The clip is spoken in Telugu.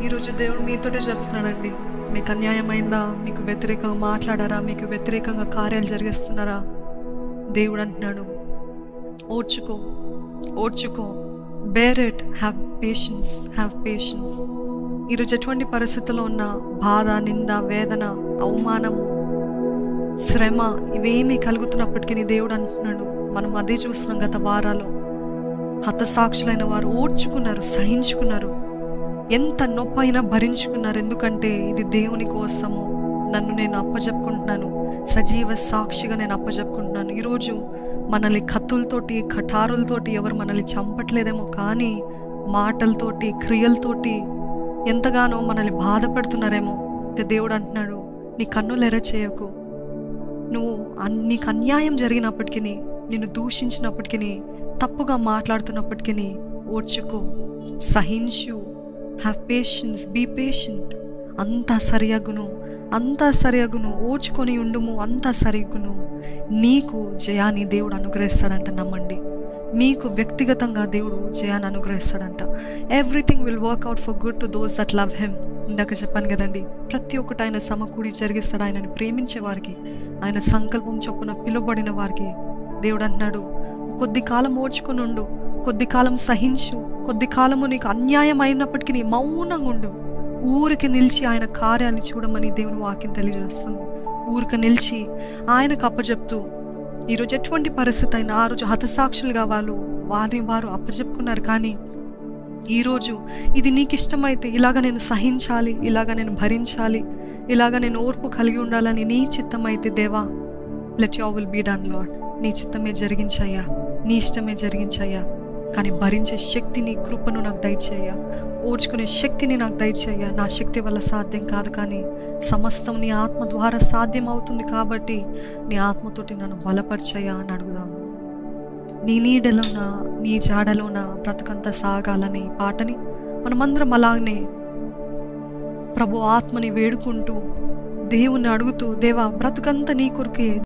ఈరోజు దేవుడు మీతోటే చెప్తున్నాడండి మీకు అన్యాయమైందా మీకు వ్యతిరేకంగా మాట్లాడారా మీకు వ్యతిరేకంగా కార్యాలు జరిగిస్తున్నారా దేవుడు అంటున్నాడు ఓర్చుకో ఓర్చుకో bear it have patience have patience ఈరోజు ఎటువంటి పరిస్థితుల్లో ఉన్న బాధ నింద వేదన అవమానము శ్రమ ఇవేమీ కలుగుతున్నప్పటికీ నీ దేవుడు అంటున్నాడు మనం అదే చూస్తున్నాం గత వారాలు హతసాక్షులైన వారు ఓర్చుకున్నారు సహించుకున్నారు ఎంత నొప్పైనా భరించుకున్నారు ఎందుకంటే ఇది దేవుని కోసము నన్ను నేను అప్పజెప్పుకుంటున్నాను సజీవ సాక్షిగా నేను అప్పజెప్పుకుంటున్నాను ఈరోజు మనల్ని కత్తులతోటి కఠారులతోటి ఎవరు మనల్ని చంపట్లేదేమో కానీ మాటలతోటి క్రియలతోటి ఎంతగానో మనల్ని బాధపడుతున్నారేమో అయితే దేవుడు అంటున్నాడు నీ కన్నులు ఎర్ర చేయకు నువ్వు అన్- నీకు అన్యాయం జరిగినప్పటికీ నిన్ను దూషించినప్పటికీ తప్పుగా మాట్లాడుతున్నప్పటికీ ఓర్చుకో సహించు హ్యావ్ పేషెన్స్ బీ పేషెంట్ అంతా సరియగును అంతా సరియగును ఓర్చుకొని ఉండుము అంతా సరియగును నీకు జయాన్ని దేవుడు అనుగ్రహిస్తాడంట నమ్మండి మీకు వ్యక్తిగతంగా దేవుడు జయాన్ని అనుగ్రహిస్తాడంట everything will work out for good to those that love him ఇందాక చెప్పాను కదండి ప్రతి ఒక్కటి ఆయన సమకూడి జరిగిస్తాడు ఆయనని ప్రేమించే వారికి ఆయన సంకల్పం చొప్పున పిలువబడిన వారికి దేవుడు అంటున్నాడు కొద్ది కాలం ఓర్చుకుని ఉండు కొద్ది కాలం సహించు కొద్ది కాలము నీకు అన్యాయం అయినప్పటికీ నీ మౌనంగా ఉండు ఊరికి నిలిచి ఆయన కార్యాన్ని చూడమని దేవుని వాక్యం తెలియజేస్తుంది ఊరికి నిలిచి ఆయనకు అప్పచెప్తూ ఈరోజు ఎటువంటి పరిస్థితి అయినా ఆ రోజు హతసాక్షులుగా వాళ్ళు వారిని వారు అప్పచెప్పుకున్నారు కానీ ఈరోజు ఇది నీకు ఇష్టమైతే ఇలాగ నేను సహించాలి ఇలాగ నేను భరించాలి ఇలాగ నేను ఓర్పు కలిగి ఉండాలని నీ చిత్తం అయితే దేవా let you will be done lord నీ చిత్తమే జరిగించయ్యా నీ ఇష్టమే జరిగించయ్యా కానీ భరించే శక్తిని కృపను నాకు దయచేయ్యా ఓర్చుకునే శక్తిని నాకు దయచేయ్యా నా శక్తి వల్ల సాధ్యం కాదు కానీ సమస్తం నీ ఆత్మ ద్వారా సాధ్యం అవుతుంది కాబట్టి నీ ఆత్మతోటి నన్ను బలపరిచయ్యా అని అడుగుదాము నీ నీడలోన నీ జాడలోన బ్రతుకంతా సాగాలని ఈ పాటని మనమందరం అలాగనే ప్రభు ఆత్మని వేడుకుంటూ దేవుణ్ణి అడుగుతూ దేవా బ్రతుకంతా నీ కొరకే